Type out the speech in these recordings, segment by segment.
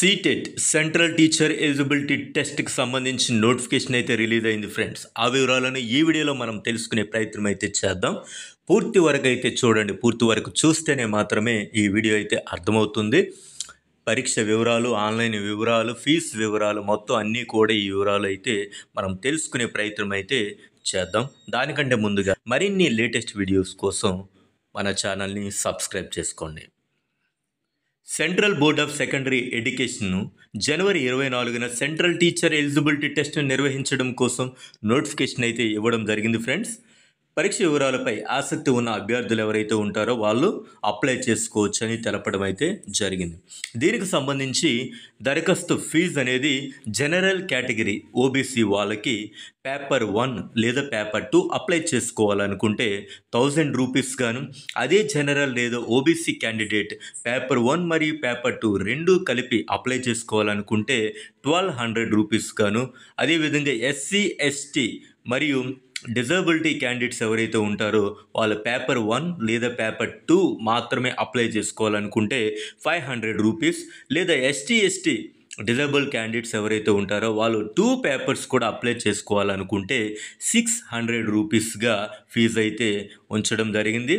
CTET central teacher eligibility టెస్ట్కి సంబంధించిన notification అయితే రిలీజ్ అయింది ఫ్రెండ్స్ ఆ వివరాలను ఈ వీడియోలో మనం తెలుసుకునే ప్రయత్నం అయితే చేద్దాం పూర్తి వరకు అయితే చూడండి పూర్తి వరకు చూస్తేనే మాత్రమే ఈ వీడియో అయితే అర్థమవుతుంది పరీక్ష వివరాలు ఆన్లైన్ వివరాలు ఫీజు వివరాలు మొత్తం అన్నీ కూడా ఈ వివరాలు అయితే మనం తెలుసుకునే ప్రయత్నం అయితే చేద్దాం దానికంటే ముందుగా మరిన్ని లేటెస్ట్ వీడియోస్ కోసం మన ఛానల్ని సబ్స్క్రైబ్ చేసుకోండి సెంట్రల్ బోర్డ్ ఆఫ్ సెకండరీ ఎడ్యుకేషన్ను జనవరి ఇరవై నాలుగున సెంట్రల్ టీచర్ ఎలిజిబిలిటీ టెస్ట్ను నిర్వహించడం కోసం నోటిఫికేషన్ అయితే ఇవ్వడం జరిగింది ఫ్రెండ్స్ పరీక్ష వివరాలపై ఆసక్తి ఉన్న అభ్యర్థులు ఎవరైతే ఉంటారో వాళ్ళు అప్లై చేసుకోవచ్చు అని తెలపడం అయితే జరిగింది దీనికి సంబంధించి దరఖాస్తు ఫీజు అనేది జనరల్ కేటగిరీ ఓబీసీ వాళ్ళకి పేపర్ వన్ లేదా పేపర్ టూ అప్లై చేసుకోవాలనుకుంటే థౌజండ్ రూపీస్ గాను అదే జనరల్ లేదా ఓబీసీ క్యాండిడేట్ పేపర్ వన్ మరియు పేపర్ టూ రెండు కలిపి అప్లై చేసుకోవాలనుకుంటే ట్వెల్వ్ హండ్రెడ్ రూపీస్ గాను అదేవిధంగా ఎస్సీ ఎస్టీ మరియు డిజబిలిటీ క్యాండిడేట్స్ ఎవరైతే ఉంటారో వాళ్ళ పేపర్ వన్ లేదా పేపర్ టూ మాత్రమే అప్లై చేసుకోవాలనుకుంటే ఫైవ్ హండ్రెడ్ రూపీస్ లేదా ఎస్టీ ఎస్టీ డిజబుల్ క్యాండిడేట్స్ ఎవరైతే ఉంటారో వాళ్ళు టూ పేపర్స్ కూడా అప్లై చేసుకోవాలనుకుంటే సిక్స్ హండ్రెడ్ రూపీస్గా ఫీజు అయితే ఉంచడం జరిగింది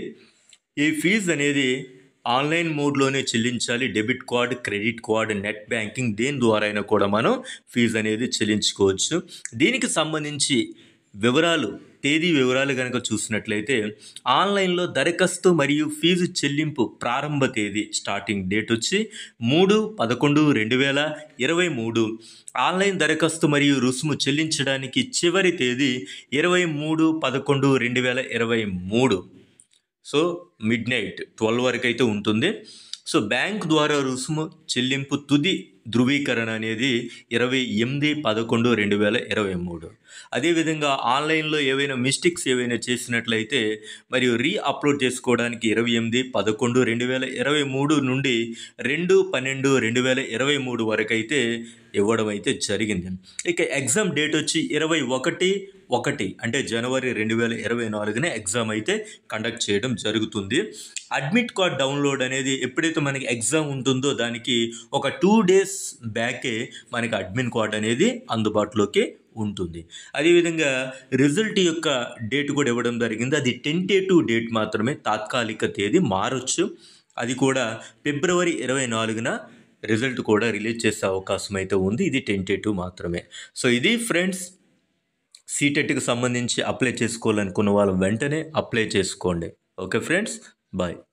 ఈ ఫీజు అనేది ఆన్లైన్ మోడ్లోనే చెల్లించాలి debit card credit card net banking దేని ద్వారా అయినా కూడా మనం ఫీజు అనేది చెల్లించుకోవచ్చు దీనికి సంబంధించి వివరాలు తేదీ వివరాలు కనుక చూసినట్లయితే ఆన్లైన్లో దరఖాస్తు మరియు ఫీజు చెల్లింపు ప్రారంభ తేదీ స్టార్టింగ్ డేట్ వచ్చి మూడు పదకొండు రెండు వేల ఇరవై మూడు ఆన్లైన్ దరఖాస్తు మరియు రుసుము చెల్లించడానికి చివరి తేదీ ఇరవై మూడు పదకొండు రెండు వేల ఇరవై మూడు సో మిడ్ నైట్ ట్వెల్వ్ వరకు అయితే ఉంటుంది సో బ్యాంక్ ద్వారా రుసుము చెల్లింపు తుది ధృవీకరణ అనేది ఇరవై ఎనిమిది పదకొండు రెండు వేల ఇరవై మూడు అదేవిధంగా ఆన్లైన్లో ఏవైనా మిస్టేక్స్ ఏవైనా చేసినట్లయితే మరియు రీ అప్లోడ్ చేసుకోవడానికి ఇరవై ఎనిమిది పదకొండు రెండు వేల ఇరవై మూడు నుండి రెండు పన్నెండు రెండు వేల ఇరవై మూడు వరకు అయితే ఇవ్వడం అయితే జరిగింది ఇక ఎగ్జామ్ డేట్ వచ్చి ఇరవై ఒకటి ఒకటి అంటే జనవరి రెండు వేల ఇరవై నాలుగునే ఎగ్జామ్ అయితే కండక్ట్ చేయడం జరుగుతుంది అడ్మిట్ కార్డ్ డౌన్లోడ్ అనేది ఎప్పుడైతే మనకి ఎగ్జామ్ ఉంటుందో దానికి ఒక టూ డేస్ బ్యాకే మనకి అడ్మిట్ కార్డ్ అనేది అందుబాటులోకి ఉంటుంది అదేవిధంగా రిజల్ట్ యొక్క డేట్ కూడా ఇవ్వడం జరిగింది అది టెంటేటివ్ డేట్ మాత్రమే తాత్కాలిక తేదీ మారొచ్చు అది కూడా ఫిబ్రవరి ఇరవై నాలుగున రిజల్ట్ కూడా రిలీజ్ చేసే అవకాశం అయితే ఉంది ఇది టెంటేటివ్ మాత్రమే సో ఇది ఫ్రెండ్స్ సీటెట్కి సంబంధించి అప్లై చేసుకోవాలనుకున్న వాళ్ళు వెంటనే అప్లై చేసుకోండి ఓకే ఫ్రెండ్స్ బాయ్